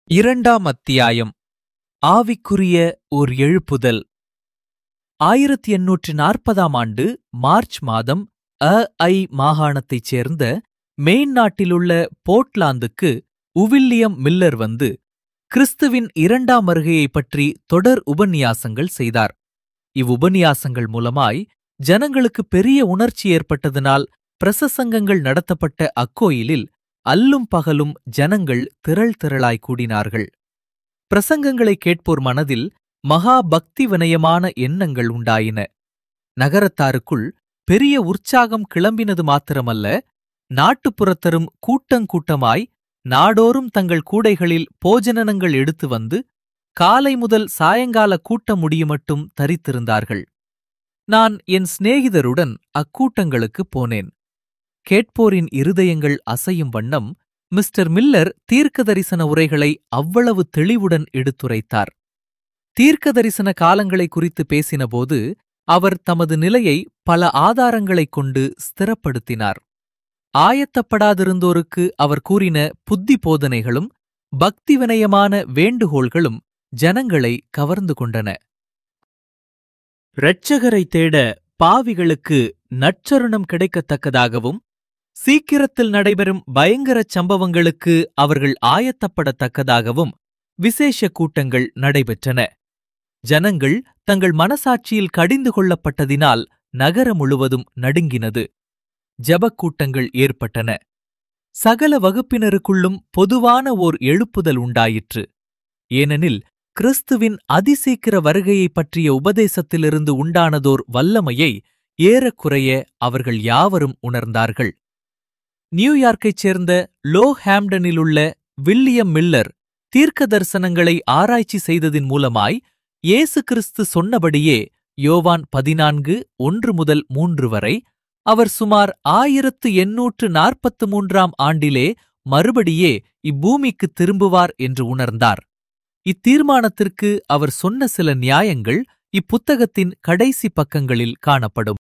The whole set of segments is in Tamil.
இரண்டாம் அத்தியாயம் ஆவிக்குரிய ஓர் எழுப்புதல் ஆயிரத்தி எண்ணூற்று நாற்பதாம் ஆண்டு மார்ச் மாதம் அ ஐ மாகாணத்தைச் சேர்ந்த மெயின் நாட்டிலுள்ள போர்ட்லாந்துக்கு உவில்லியம் மில்லர் வந்து கிறிஸ்துவின் இரண்டாம் வருகையைப் பற்றி தொடர் உபன்யாசங்கள் செய்தார் இவ்வுபன்யாசங்கள் மூலமாய் ஜனங்களுக்கு பெரிய உணர்ச்சி ஏற்பட்டதனால் பிரசசங்கங்கள் நடத்தப்பட்ட அக்கோயிலில் அல்லும் பகலும் ஜனங்கள் திரள் திரளாய் கூடினார்கள் பிரசங்கங்களைக் கேட்போர் மனதில் மகா பக்தி வினயமான எண்ணங்கள் உண்டாயின நகரத்தாருக்குள் பெரிய உற்சாகம் கிளம்பினது மாத்திரமல்ல நாட்டுப்புறத்தரும் கூட்டங்கூட்டமாய் நாடோறும் தங்கள் கூடைகளில் போஜனங்கள் எடுத்து வந்து காலை முதல் சாயங்கால கூட்டம் முடியுமட்டும் தரித்திருந்தார்கள் நான் என் சிநேகிதருடன் அக்கூட்டங்களுக்குப் போனேன் கேட்போரின் இருதயங்கள் அசையும் வண்ணம் மிஸ்டர் மில்லர் தீர்க்க தரிசன உரைகளை அவ்வளவு தெளிவுடன் எடுத்துரைத்தார் தீர்க்க தரிசன காலங்களை குறித்து பேசினபோது அவர் தமது நிலையை பல ஆதாரங்களைக் கொண்டு ஸ்திரப்படுத்தினார் ஆயத்தப்படாதிருந்தோருக்கு அவர் கூறின புத்தி போதனைகளும் பக்தி வினயமான வேண்டுகோள்களும் ஜனங்களை கவர்ந்து கொண்டன இரட்சகரை தேட பாவிகளுக்கு நற்சருணம் கிடைக்கத்தக்கதாகவும் சீக்கிரத்தில் நடைபெறும் பயங்கரச் சம்பவங்களுக்கு அவர்கள் ஆயத்தப்படத்தக்கதாகவும் விசேஷ கூட்டங்கள் நடைபெற்றன ஜனங்கள் தங்கள் மனசாட்சியில் கடிந்து கொள்ளப்பட்டதினால் நகரம் முழுவதும் நடுங்கினது ஜபக்கூட்டங்கள் ஏற்பட்டன சகல வகுப்பினருக்குள்ளும் பொதுவான ஓர் எழுப்புதல் உண்டாயிற்று ஏனெனில் கிறிஸ்துவின் அதிசீக்கிர வருகையைப் பற்றிய உபதேசத்திலிருந்து உண்டானதோர் வல்லமையை ஏறக்குறைய அவர்கள் யாவரும் உணர்ந்தார்கள் நியூயார்க்கைச் சேர்ந்த லோ ஹாம்டனிலுள்ள வில்லியம் மில்லர் தீர்க்க தரிசனங்களை ஆராய்ச்சி செய்ததின் மூலமாய் இயேசு கிறிஸ்து சொன்னபடியே யோவான் பதினான்கு ஒன்று முதல் மூன்று வரை அவர் சுமார் ஆயிரத்து எண்ணூற்று நாற்பத்து மூன்றாம் ஆண்டிலே மறுபடியே இப்பூமிக்கு திரும்புவார் என்று உணர்ந்தார் இத்தீர்மானத்திற்கு அவர் சொன்ன சில நியாயங்கள் இப்புத்தகத்தின் கடைசி பக்கங்களில் காணப்படும்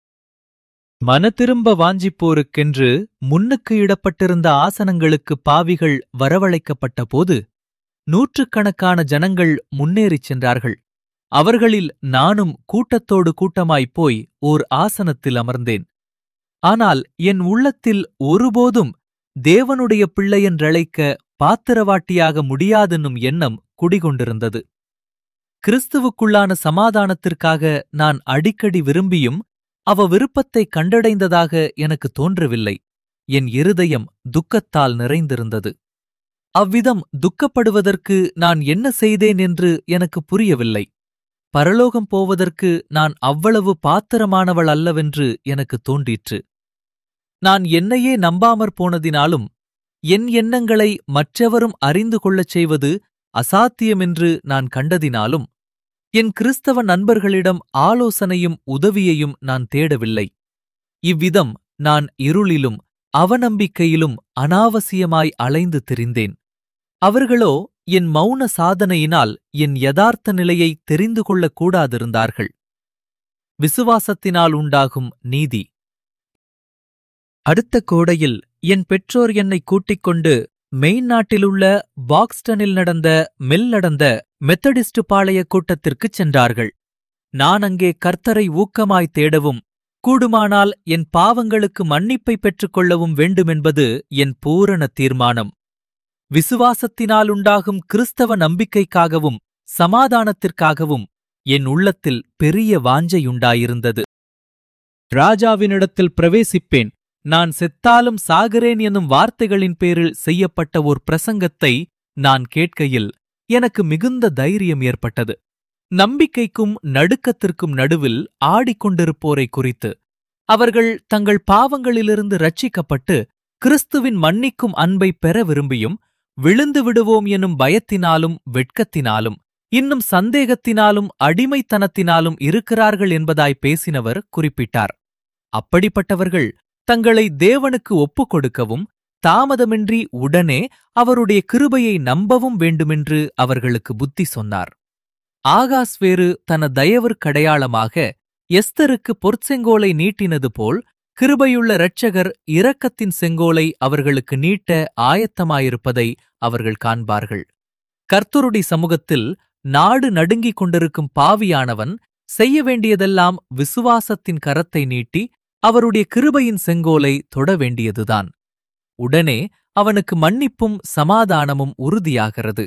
மனதிரும்ப வாஞ்சிப்போருக்கென்று முன்னுக்கு இடப்பட்டிருந்த ஆசனங்களுக்கு பாவிகள் வரவழைக்கப்பட்ட போது நூற்றுக்கணக்கான ஜனங்கள் முன்னேறிச் சென்றார்கள் அவர்களில் நானும் கூட்டத்தோடு கூட்டமாய்ப் போய் ஓர் ஆசனத்தில் அமர்ந்தேன் ஆனால் என் உள்ளத்தில் ஒருபோதும் தேவனுடைய பிள்ளையென்றழைக்க பாத்திரவாட்டியாக முடியாதென்னும் எண்ணம் குடிகொண்டிருந்தது கிறிஸ்துவுக்குள்ளான சமாதானத்திற்காக நான் அடிக்கடி விரும்பியும் அவ விருப்பத்தை கண்டடைந்ததாக எனக்கு தோன்றவில்லை என் இருதயம் துக்கத்தால் நிறைந்திருந்தது அவ்விதம் துக்கப்படுவதற்கு நான் என்ன செய்தேன் என்று எனக்கு புரியவில்லை பரலோகம் போவதற்கு நான் அவ்வளவு பாத்திரமானவள் அல்லவென்று எனக்கு தோன்றிற்று நான் என்னையே நம்பாமற் போனதினாலும் என் எண்ணங்களை மற்றவரும் அறிந்து கொள்ளச் செய்வது அசாத்தியமென்று நான் கண்டதினாலும் என் கிறிஸ்தவ நண்பர்களிடம் ஆலோசனையும் உதவியையும் நான் தேடவில்லை இவ்விதம் நான் இருளிலும் அவநம்பிக்கையிலும் அனாவசியமாய் அலைந்து திரிந்தேன் அவர்களோ என் மௌன சாதனையினால் என் யதார்த்த நிலையை தெரிந்து கொள்ளக் கூடாதிருந்தார்கள் விசுவாசத்தினால் உண்டாகும் நீதி அடுத்த கோடையில் என் பெற்றோர் என்னை கூட்டிக் கொண்டு மெயின் நாட்டிலுள்ள பாக்ஸ்டனில் நடந்த மெல் நடந்த மெத்தடிஸ்ட் பாளைய கூட்டத்திற்குச் சென்றார்கள் நான் அங்கே கர்த்தரை ஊக்கமாய் தேடவும் கூடுமானால் என் பாவங்களுக்கு மன்னிப்பை பெற்றுக்கொள்ளவும் வேண்டுமென்பது என் பூரண தீர்மானம் விசுவாசத்தினால் உண்டாகும் கிறிஸ்தவ நம்பிக்கைக்காகவும் சமாதானத்திற்காகவும் என் உள்ளத்தில் பெரிய வாஞ்சையுண்டாயிருந்தது ராஜாவினிடத்தில் பிரவேசிப்பேன் நான் செத்தாலும் சாகிறேன் என்னும் வார்த்தைகளின் பேரில் செய்யப்பட்ட ஓர் பிரசங்கத்தை நான் கேட்கையில் எனக்கு மிகுந்த தைரியம் ஏற்பட்டது நம்பிக்கைக்கும் நடுக்கத்திற்கும் நடுவில் ஆடிக்கொண்டிருப்போரை குறித்து அவர்கள் தங்கள் பாவங்களிலிருந்து ரட்சிக்கப்பட்டு கிறிஸ்துவின் மன்னிக்கும் அன்பை பெற விரும்பியும் விழுந்து விடுவோம் எனும் பயத்தினாலும் வெட்கத்தினாலும் இன்னும் சந்தேகத்தினாலும் அடிமைத்தனத்தினாலும் இருக்கிறார்கள் என்பதாய் பேசினவர் குறிப்பிட்டார் அப்படிப்பட்டவர்கள் தங்களை தேவனுக்கு ஒப்புக் கொடுக்கவும் தாமதமின்றி உடனே அவருடைய கிருபையை நம்பவும் வேண்டுமென்று அவர்களுக்கு புத்தி சொன்னார் ஆகாஸ் வேறு தன தயவிற்கடையாளமாக எஸ்தருக்கு பொற்செங்கோலை நீட்டினது போல் கிருபையுள்ள இரட்சகர் இரக்கத்தின் செங்கோலை அவர்களுக்கு நீட்ட ஆயத்தமாயிருப்பதை அவர்கள் காண்பார்கள் கர்த்தருடைய சமூகத்தில் நாடு நடுங்கிக் கொண்டிருக்கும் பாவியானவன் செய்ய வேண்டியதெல்லாம் விசுவாசத்தின் கரத்தை நீட்டி அவருடைய கிருபையின் செங்கோலை தொட வேண்டியதுதான் உடனே அவனுக்கு மன்னிப்பும் சமாதானமும் உறுதியாகிறது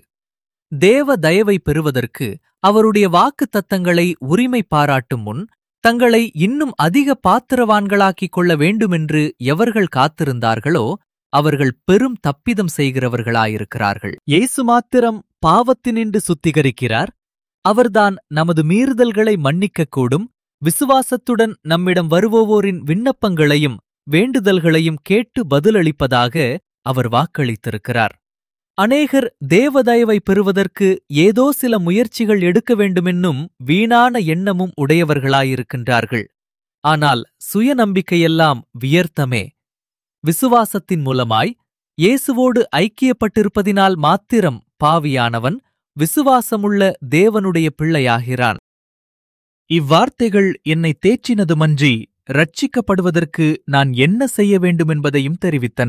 தேவ தயவை பெறுவதற்கு அவருடைய வாக்கு தத்தங்களை உரிமை பாராட்டும் முன் தங்களை இன்னும் அதிக பாத்திரவான்களாக்கிக் கொள்ள வேண்டுமென்று எவர்கள் காத்திருந்தார்களோ அவர்கள் பெரும் தப்பிதம் செய்கிறவர்களாயிருக்கிறார்கள் இயேசு மாத்திரம் பாவத்தினின்று சுத்திகரிக்கிறார் அவர்தான் நமது மீறுதல்களை மன்னிக்கக் கூடும் விசுவாசத்துடன் நம்மிடம் வருவோரின் விண்ணப்பங்களையும் வேண்டுதல்களையும் கேட்டு பதிலளிப்பதாக அவர் வாக்களித்திருக்கிறார் அநேகர் தேவதயவை பெறுவதற்கு ஏதோ சில முயற்சிகள் எடுக்க வேண்டுமென்னும் வீணான எண்ணமும் உடையவர்களாயிருக்கின்றார்கள் ஆனால் சுயநம்பிக்கையெல்லாம் வியர்த்தமே விசுவாசத்தின் மூலமாய் இயேசுவோடு ஐக்கியப்பட்டிருப்பதினால் மாத்திரம் பாவியானவன் விசுவாசமுள்ள தேவனுடைய பிள்ளையாகிறான் இவ்வார்த்தைகள் என்னை தேற்றினதுமன்றி ரட்சிக்கப்படுவதற்கு நான் என்ன செய்ய வேண்டுமென்பதையும் தெரிவித்தன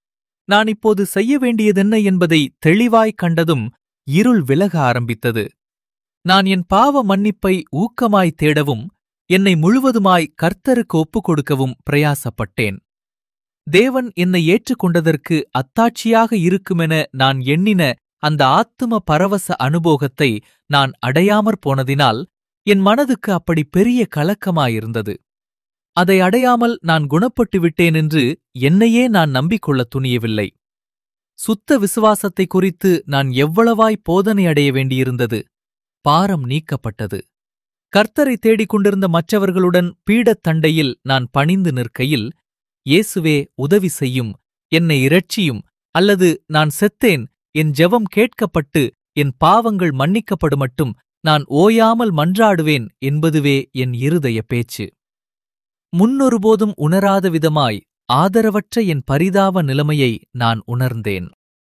நான் இப்போது செய்ய வேண்டியதென்ன என்பதை தெளிவாய் கண்டதும் இருள் விலக ஆரம்பித்தது நான் என் பாவ மன்னிப்பை ஊக்கமாய் தேடவும் என்னை முழுவதுமாய் கர்த்தருக்கு ஒப்புக் கொடுக்கவும் பிரயாசப்பட்டேன் தேவன் என்னை ஏற்றுக்கொண்டதற்கு அத்தாட்சியாக இருக்குமென நான் எண்ணின அந்த ஆத்தும பரவச அனுபோகத்தை நான் அடையாமற் போனதினால் என் மனதுக்கு அப்படி பெரிய கலக்கமாயிருந்தது அதை அடையாமல் நான் குணப்பட்டு விட்டேன் என்று என்னையே நான் நம்பிக்கொள்ள துணியவில்லை சுத்த விசுவாசத்தை குறித்து நான் எவ்வளவாய் போதனை அடைய வேண்டியிருந்தது பாரம் நீக்கப்பட்டது கர்த்தரை தேடிக் கொண்டிருந்த மற்றவர்களுடன் பீடத் தண்டையில் நான் பணிந்து நிற்கையில் இயேசுவே உதவி செய்யும் என்னை இரட்சியும் அல்லது நான் செத்தேன் என் ஜெபம் கேட்கப்பட்டு என் பாவங்கள் மன்னிக்கப்படுமட்டும் நான் ஓயாமல் மன்றாடுவேன் என்பதுவே என் இருதய பேச்சு முன்னொருபோதும் உணராத விதமாய் ஆதரவற்ற என் பரிதாப நிலைமையை நான் உணர்ந்தேன்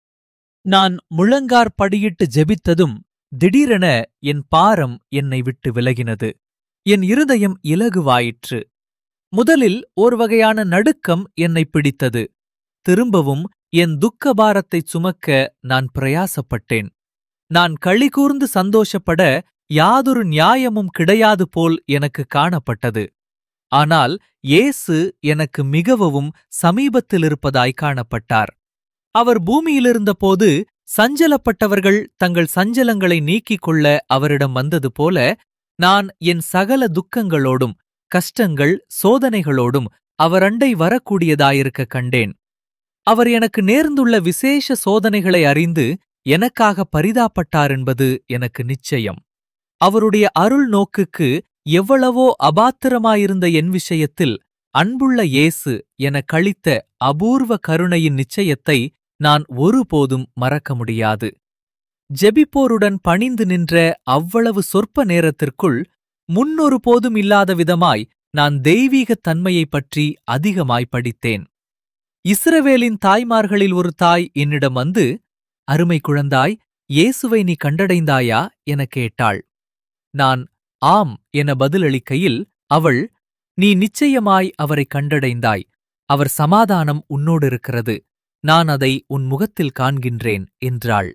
நான் முழங்கார் படியிட்டு ஜெபித்ததும் திடீரென என் பாரம் என்னை விட்டு விலகினது என் இருதயம் இலகுவாயிற்று முதலில் ஒரு வகையான நடுக்கம் என்னை பிடித்தது திரும்பவும் என் துக்க பாரத்தைச் சுமக்க நான் பிரயாசப்பட்டேன் நான் களிகூர்ந்து சந்தோஷப்பட யாதொரு நியாயமும் கிடையாது போல் எனக்கு காணப்பட்டது ஆனால் இயேசு எனக்கு மிகவும் சமீபத்திலிருப்பதாய் காணப்பட்டார் அவர் பூமியிலிருந்தபோது சஞ்சலப்பட்டவர்கள் தங்கள் சஞ்சலங்களை நீக்கிக் கொள்ள அவரிடம் வந்தது போல நான் என் சகல துக்கங்களோடும் கஷ்டங்கள் சோதனைகளோடும் அவரண்டை வரக்கூடியதாயிருக்க கண்டேன் அவர் எனக்கு நேர்ந்துள்ள விசேஷ சோதனைகளை அறிந்து எனக்காக பரிதாப்பட்டார் என்பது எனக்கு நிச்சயம் அவருடைய அருள் நோக்குக்கு எவ்வளவோ அபாத்திரமாயிருந்த என் விஷயத்தில் அன்புள்ள இயேசு என கழித்த அபூர்வ கருணையின் நிச்சயத்தை நான் ஒருபோதும் மறக்க முடியாது ஜெபிப்போருடன் பணிந்து நின்ற அவ்வளவு சொற்ப நேரத்திற்குள் முன்னொரு போதும் இல்லாத விதமாய் நான் தெய்வீகத் தன்மையைப் பற்றி அதிகமாய் படித்தேன் இஸ்ரவேலின் தாய்மார்களில் ஒரு தாய் என்னிடம் வந்து அருமை குழந்தாய் இயேசுவை நீ கண்டடைந்தாயா எனக் கேட்டாள் நான் ஆம் என பதிலளிக்கையில் அவள் நீ நிச்சயமாய் அவரை கண்டடைந்தாய் அவர் சமாதானம் உன்னோடிருக்கிறது நான் அதை உன் முகத்தில் காண்கின்றேன் என்றாள்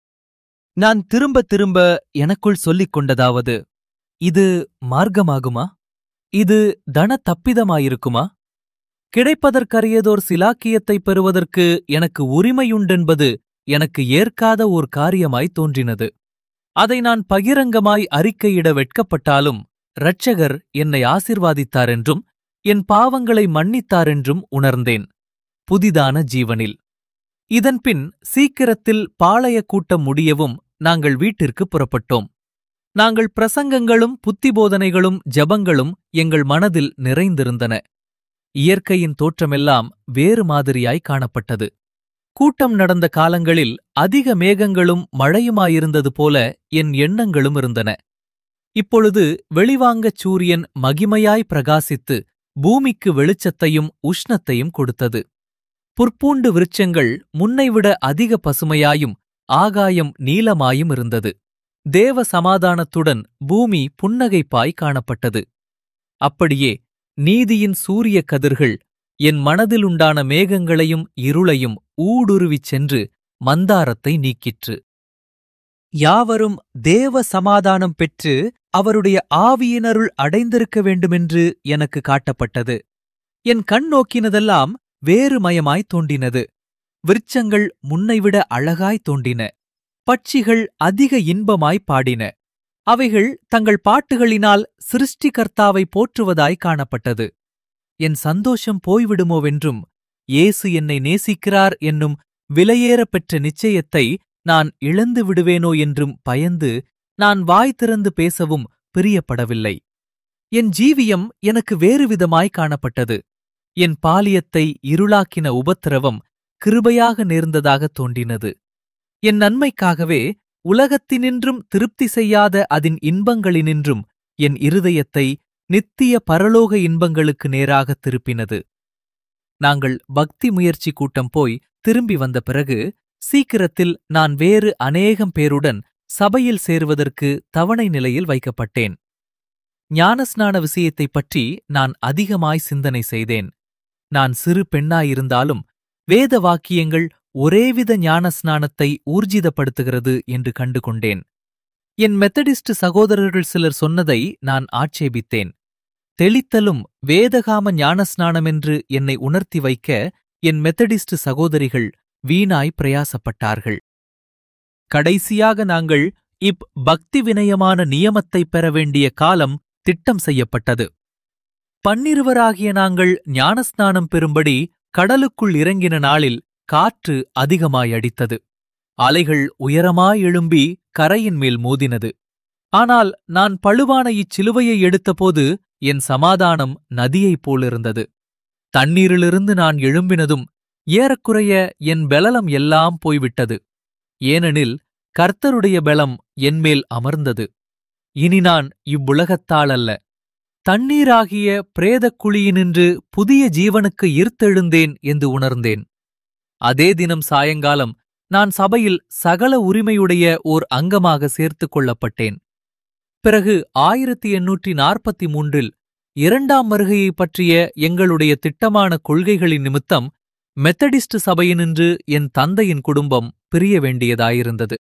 நான் திரும்ப திரும்ப எனக்குள் சொல்லிக் கொண்டதாவது இது மார்க்கமாகுமா இது தன தப்பிதமாயிருக்குமா கிடைப்பதற்கரியதோர் சிலாக்கியத்தைப் பெறுவதற்கு எனக்கு உரிமையுண்டென்பது எனக்கு ஏற்காத ஓர் காரியமாய் தோன்றினது அதை நான் பகிரங்கமாய் அறிக்கையிட வெட்கப்பட்டாலும் இரட்சகர் என்னை ஆசிர்வாதித்தாரென்றும் என் பாவங்களை மன்னித்தாரென்றும் உணர்ந்தேன் புதிதான ஜீவனில் இதன்பின் சீக்கிரத்தில் பாளைய கூட்டம் முடியவும் நாங்கள் வீட்டிற்கு புறப்பட்டோம் நாங்கள் பிரசங்கங்களும் புத்திபோதனைகளும் ஜபங்களும் எங்கள் மனதில் நிறைந்திருந்தன இயற்கையின் தோற்றமெல்லாம் வேறு மாதிரியாய் காணப்பட்டது கூட்டம் நடந்த காலங்களில் அதிக மேகங்களும் மழையுமாயிருந்தது போல என் எண்ணங்களும் இருந்தன இப்பொழுது வெளிவாங்கச் சூரியன் மகிமையாய் பிரகாசித்து பூமிக்கு வெளிச்சத்தையும் உஷ்ணத்தையும் கொடுத்தது புற்பூண்டு விருட்சங்கள் முன்னைவிட அதிக பசுமையாயும் ஆகாயம் நீலமாயும் இருந்தது தேவ சமாதானத்துடன் பூமி புன்னகைப்பாய் காணப்பட்டது அப்படியே நீதியின் சூரிய கதிர்கள் என் மனதிலுண்டான மேகங்களையும் இருளையும் ஊடுருவிச் சென்று மந்தாரத்தை நீக்கிற்று யாவரும் தேவ சமாதானம் பெற்று அவருடைய ஆவியினருள் அடைந்திருக்க வேண்டுமென்று எனக்கு காட்டப்பட்டது என் கண் நோக்கினதெல்லாம் வேறுமயமாய் தோன்றினது விருட்சங்கள் முன்னைவிட அழகாய் தோன்றின பட்சிகள் அதிக இன்பமாய் பாடின அவைகள் தங்கள் பாட்டுகளினால் சிருஷ்டிகர்த்தாவை போற்றுவதாய் காணப்பட்டது என் சந்தோஷம் போய்விடுமோவென்றும் இயேசு என்னை நேசிக்கிறார் என்னும் விலையேறப் பெற்ற நிச்சயத்தை நான் இழந்து விடுவேனோ என்றும் பயந்து நான் வாய் திறந்து பேசவும் பிரியப்படவில்லை என் ஜீவியம் எனக்கு வேறு விதமாய் காணப்பட்டது என் பாலியத்தை இருளாக்கின உபத்திரவம் கிருபையாக நேர்ந்ததாகத் தோன்றினது என் நன்மைக்காகவே உலகத்தினின்றும் திருப்தி செய்யாத அதன் இன்பங்களினின்றும் என் இருதயத்தை நித்திய பரலோக இன்பங்களுக்கு நேராகத் திருப்பினது நாங்கள் பக்தி முயற்சி கூட்டம் போய் திரும்பி வந்த பிறகு சீக்கிரத்தில் நான் வேறு அநேகம் பேருடன் சபையில் சேருவதற்கு தவணை நிலையில் வைக்கப்பட்டேன் ஞானஸ்நான விஷயத்தைப் பற்றி நான் அதிகமாய் சிந்தனை செய்தேன் நான் சிறு பெண்ணாயிருந்தாலும் வேத வாக்கியங்கள் ஒரேவித ஞானஸ்நானத்தை ஊர்ஜிதப்படுத்துகிறது என்று கண்டு கொண்டேன் என் மெத்தடிஸ்ட் சகோதரர்கள் சிலர் சொன்னதை நான் ஆட்சேபித்தேன் தெளித்தலும் வேதகாம ஞானஸ்நானமென்று என்னை உணர்த்தி வைக்க என் மெத்தடிஸ்ட் சகோதரிகள் வீணாய் பிரயாசப்பட்டார்கள் கடைசியாக நாங்கள் இப் பக்தி வினயமான நியமத்தைப் பெற வேண்டிய காலம் திட்டம் செய்யப்பட்டது பன்னிருவராகிய நாங்கள் ஞானஸ்நானம் பெறும்படி கடலுக்குள் இறங்கின நாளில் காற்று அதிகமாய் அடித்தது அலைகள் உயரமாய் எழும்பி கரையின் மேல் மோதினது ஆனால் நான் பழுவான இச்சிலுவையை எடுத்தபோது என் சமாதானம் நதியைப் போலிருந்தது தண்ணீரிலிருந்து நான் எழும்பினதும் ஏறக்குறைய என் பெலலம் எல்லாம் போய்விட்டது ஏனெனில் கர்த்தருடைய பெலம் என்மேல் அமர்ந்தது இனி நான் இவ்வுலகத்தால் அல்ல தண்ணீராகிய பிரேதக் குழியினின்று புதிய ஜீவனுக்கு ஈர்த்தெழுந்தேன் என்று உணர்ந்தேன் அதே தினம் சாயங்காலம் நான் சபையில் சகல உரிமையுடைய ஓர் அங்கமாக சேர்த்துக் கொள்ளப்பட்டேன் பிறகு ஆயிரத்தி எண்ணூற்றி நாற்பத்தி மூன்றில் இரண்டாம் வருகையைப் பற்றிய எங்களுடைய திட்டமான கொள்கைகளின் நிமித்தம் மெத்தடிஸ்ட் சபையினின்று என் தந்தையின் குடும்பம் பிரிய வேண்டியதாயிருந்தது